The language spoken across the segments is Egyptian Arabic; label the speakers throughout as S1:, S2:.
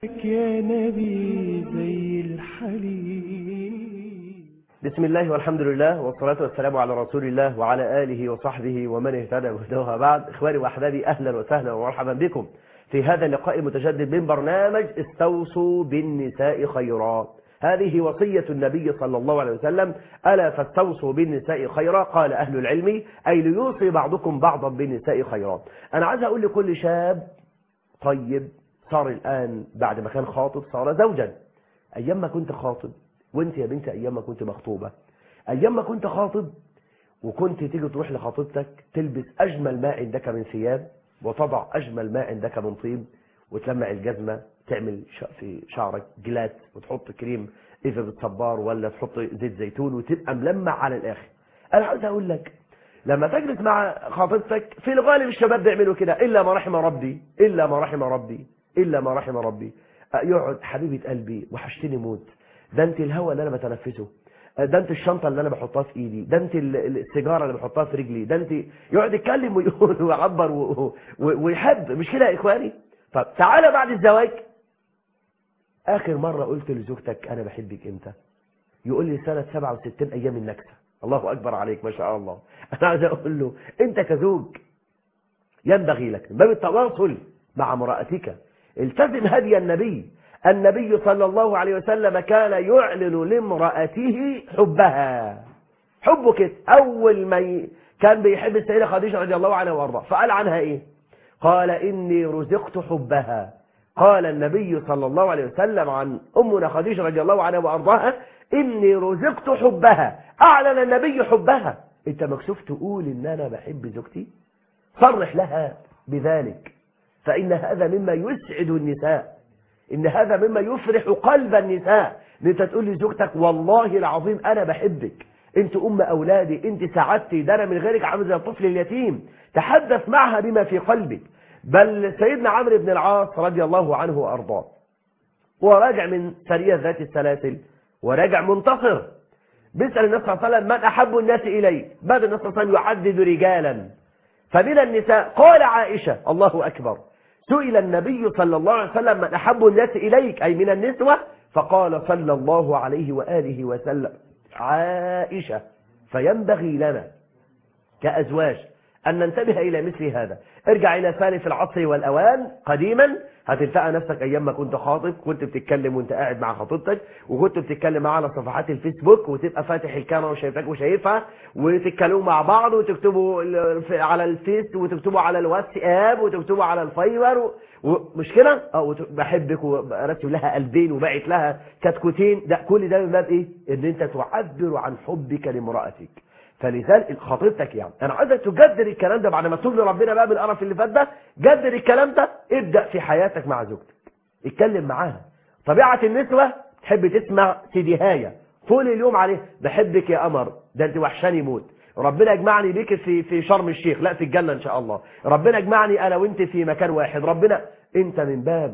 S1: يا نبي زي الحليب
S2: بسم الله والحمد لله والصلاة والسلام على رسول الله وعلى آله وصحبه ومن اهتدى بهدوها بعد إخواني وأحبابي أهلا وسهلا ومرحبا بكم في هذا اللقاء المتجدد من برنامج استوصوا بالنساء خيرا هذه وصية النبي صلى الله عليه وسلم ألا فاستوصوا بالنساء خيرا قال أهل العلم أي ليوصي بعضكم بعضا بالنساء خيرا أنا عايز أقول لكل شاب طيب صار الآن بعد ما كان خاطب صار زوجا أيام ما كنت خاطب وانت يا بنتي أيام ما كنت مخطوبة أيام ما كنت خاطب وكنت تيجي تروح لخطيبتك تلبس أجمل ما عندك من ثياب وتضع أجمل ما عندك من طيب وتلمع الجزمة تعمل في شعرك جلات وتحط كريم إذا بالصبار ولا تحط زيت زيتون وتبقى ملمع على الآخر أنا عايز أقول لك لما تجلس مع خطيبتك في الغالب الشباب بيعملوا كده إلا ما رحم ربي إلا ما رحم ربي إلا ما رحم ربي يقعد حبيبة قلبي وحشتني موت ده انت الهواء اللي انا بتنفسه ده انت الشنطه اللي انا بحطها في ايدي ده انت السيجاره اللي بحطها في رجلي ده انت يقعد يتكلم ويقول ويعبر ويحب مش كده يا اخواني طب تعالى بعد الزواج اخر مره قلت لزوجتك انا بحبك امتى يقول لي سنه 67 ايام النكسه الله اكبر عليك ما شاء الله انا عايز اقول له انت كزوج ينبغي لك من باب التواصل مع امراتك التزم هدي النبي النبي صلى الله عليه وسلم كان يعلن لامرأته حبها حبه كده أول ما ي... كان بيحب السيدة خديجة رضي الله عنها وارضاها فقال عنها إيه قال إني رزقت حبها قال النبي صلى الله عليه وسلم عن أمنا خديجة رضي الله عنها وارضاها إني رزقت حبها أعلن النبي حبها أنت مكسوف تقول إن أنا بحب زوجتي صرح لها بذلك فإن هذا مما يسعد النساء ان هذا مما يفرح قلب النساء ان انت تقول لزوجتك والله العظيم انا بحبك انت ام اولادي انت سعادتي ده انا من غيرك عامل زي الطفل اليتيم تحدث معها بما في قلبك بل سيدنا عمرو بن العاص رضي الله عنه وارضاه وراجع من سريه ذات السلاسل وراجع منتصر بيسال النبي صلى الله عليه وسلم من احب الناس الي بدا النبي صلى الله عليه وسلم يعدد رجالا فمن النساء قال عائشه الله اكبر سئل النبي صلى الله عليه وسلم من أحب الناس إليك أي من النسوة فقال صلى الله عليه وآله وسلم عائشة فينبغي لنا كأزواج أن ننتبه إلى مثل هذا ارجع إلى سالف العصر والأوان قديما هتلتقى نفسك أيام ما كنت خاطب كنت بتتكلم وانت قاعد مع خطيبتك وكنت بتتكلم معاها على صفحات الفيسبوك وتبقى فاتح الكاميرا وشايفاك وشايفها وتتكلموا مع بعض وتكتبوا على الفيس وتكتبوا على الواتساب وتكتبوا على الفايبر ومش كده اه بحبك ورسم لها قلبين وبعت لها كتكوتين ده كل ده من باب ايه ان انت تعبر عن حبك لامرأتك فلذلك خطيبتك يعني انا عايزك تجدد الكلام ده بعد ما تقول لربنا بقى بالقرف اللي فات ده جدد الكلام ده ابدا في حياتك مع زوجتك اتكلم معاها طبيعه النسوه تحب تسمع سيديهايه طول اليوم عليه بحبك يا قمر ده انت وحشاني موت ربنا يجمعني بيك في في شرم الشيخ لا في الجنه ان شاء الله ربنا يجمعني انا وانت في مكان واحد ربنا انت من باب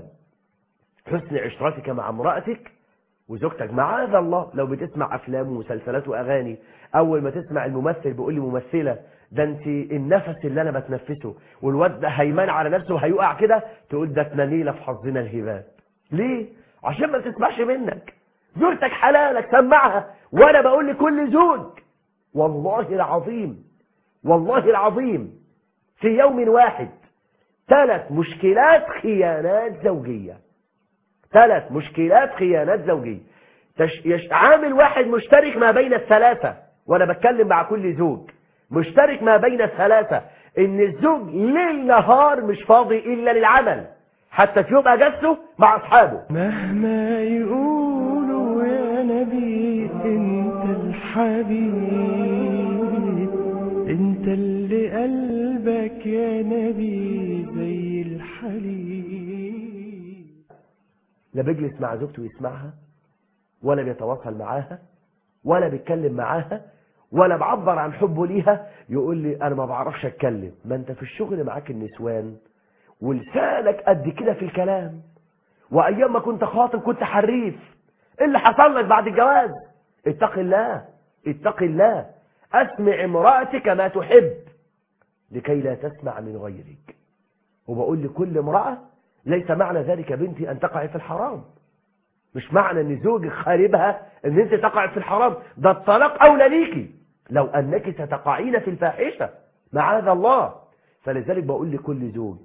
S2: حسن عشرتك مع امراتك وزوجتك معاذ الله لو بتسمع افلام ومسلسلات واغاني اول ما تسمع الممثل بيقول لي ممثله ده انت النفس اللي انا بتنفسه والواد ده هيمان على نفسه وهيقع كده تقول ده تنانيله في حظنا الهباب ليه عشان ما تسمعش منك زوجتك حلالك سمعها وانا بقول لكل زوج والله العظيم والله العظيم في يوم واحد ثلاث مشكلات خيانات زوجيه ثلاث مشكلات خيانات زوجية تش... عامل واحد مشترك ما بين الثلاثة وانا بتكلم مع كل زوج مشترك ما بين الثلاثة ان الزوج ليل نهار مش فاضي الا للعمل حتى في يوم اجازته مع اصحابه
S1: مهما يقولوا يا نبي انت الحبيب انت اللي قلبك يا نبي زي الحليب
S2: لا بيجلس مع زوجته ويسمعها ولا بيتواصل معاها ولا بيتكلم معاها ولا بعبر عن حبه ليها يقول لي انا ما بعرفش اتكلم ما انت في الشغل معاك النسوان ولسانك قد كده في الكلام وايام ما كنت خاطب كنت حريف ايه اللي حصل لك بعد الجواز اتق الله اتق الله اسمع امرأتك ما تحب لكي لا تسمع من غيرك وبقول لكل امرأة ليس معنى ذلك بنتي أن تقع في الحرام مش معنى أن زوجك خاربها أن أنت تقع في الحرام ده الطلاق أولى ليكي لو أنك ستقعين في الفاحشة معاذ الله فلذلك بقول لكل زوج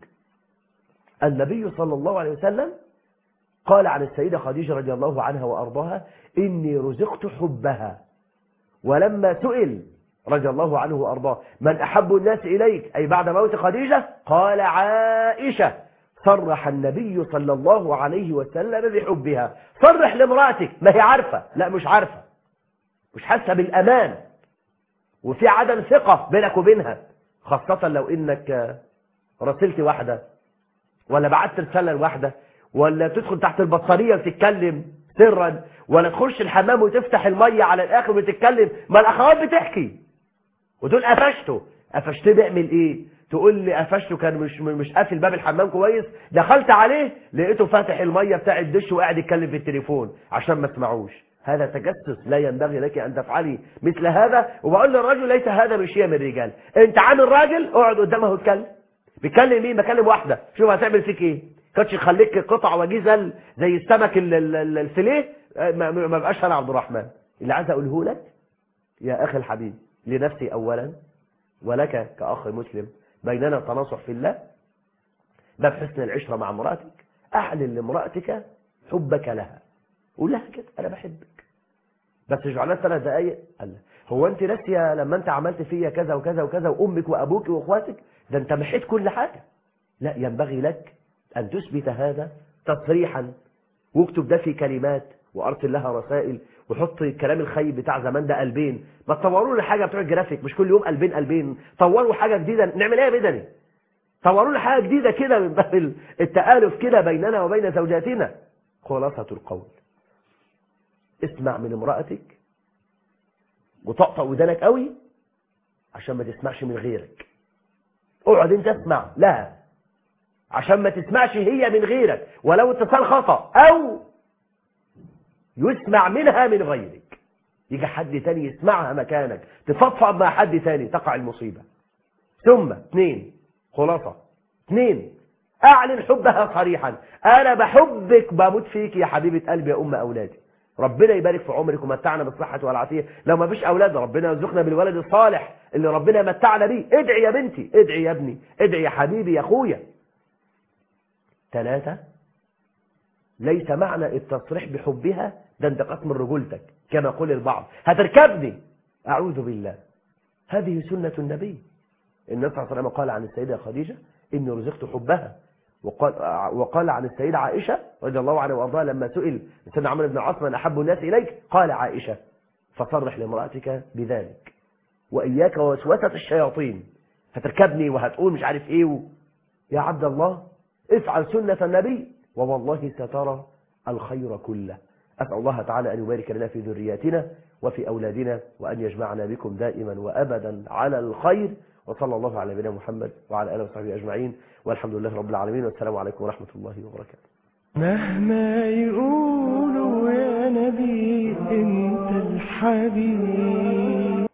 S2: النبي صلى الله عليه وسلم قال عن السيدة خديجة رضي الله عنها وأرضاها إني رزقت حبها ولما سئل رضي الله عنه وأرضاه من أحب الناس إليك أي بعد موت خديجة قال عائشة صرح النبي صلى الله عليه وسلم بحبها صرح لامرأتك ما هي عارفة لا مش عارفة مش حاسة بالأمان وفي عدم ثقة بينك وبينها خاصة لو إنك رسلت واحدة ولا بعت رسالة لواحدة ولا تدخل تحت البطارية وتتكلم سرا ولا تخش الحمام وتفتح المية على الآخر وتتكلم ما الأخوات بتحكي ودول قفشته قفشته بيعمل ايه تقول لي قفشته كان مش مش قافل باب الحمام كويس دخلت عليه لقيته فاتح الميه بتاع الدش وقاعد يتكلم في التليفون عشان ما اسمعوش هذا تجسس لا ينبغي لك ان تفعلي مثل هذا وبقول للرجل ليس هذا بشيء من الرجال انت عامل راجل اقعد قدامها واتكلم بيتكلم مين بكلم واحده شوف هتعمل فيك ايه كانتش خليك قطع وجيزه زي السمك ال- ال- ال- الفيليه ما ما بقاش انا عبد الرحمن اللي عايز اقوله لك يا اخي الحبيب لنفسي اولا ولك كأخ مسلم بيننا تناصح في الله باب حسن العشرة مع امرأتك أعلن لامرأتك حبك لها قول لها كده أنا بحبك بس اجعلها ثلاث دقايق قال لها، هو أنت ناسية لما أنت عملت فيا كذا وكذا وكذا وأمك وأبوك وأخواتك ده أنت محيت كل حاجة لا ينبغي لك أن تثبت هذا تصريحا واكتب ده في كلمات وارسل لها رسائل وحط الكلام الخيب بتاع زمان ده قلبين ما تطوروا لي حاجه بتوع الجرافيك مش كل يوم قلبين قلبين طوروا حاجه جديده نعمل ايه يا بدني طوروا لي حاجه جديده كده من باب التآلف كده بيننا وبين زوجاتنا خلاصه القول اسمع من امرأتك وطقطق ودانك قوي عشان ما تسمعش من غيرك اقعد انت اسمع لها عشان ما تسمعش هي من غيرك ولو اتصال خطأ او يسمع منها من غيرك يجي حد تاني يسمعها مكانك تفضفض مع حد تاني تقع المصيبة ثم اثنين خلاصة اثنين اعلن حبها صريحا انا بحبك بموت فيك يا حبيبة قلبي يا ام اولادي ربنا يبارك في عمرك ومتعنا بالصحة والعافية لو ما فيش اولاد ربنا يرزقنا بالولد الصالح اللي ربنا متعنا بيه ادعي يا بنتي ادعي يا ابني ادعي يا حبيبي يا اخويا ثلاثة ليس معنى التصريح بحبها ده انتقاص من رجولتك كما يقول البعض هتركبني أعوذ بالله هذه سنة النبي النبي صلى الله عليه وسلم قال عن السيدة خديجة إني رزقت حبها وقال, وقال عن السيدة عائشة رضي الله عنها وأرضاها لما سئل سيدنا عمرو بن عاص من أحب الناس إليك قال عائشة فصرح لامرأتك بذلك وإياك ووسوسة الشياطين هتركبني وهتقول مش عارف إيه و... يا عبد الله افعل سنة النبي ووالله سترى الخير كله أسأل الله تعالى أن يبارك لنا في ذرياتنا وفي أولادنا وأن يجمعنا بكم دائما وأبدا على الخير وصلى الله على نبينا محمد وعلى آله وصحبه أجمعين والحمد لله رب العالمين والسلام عليكم ورحمة الله وبركاته
S1: مهما يقولوا يا نبي انت الحبيب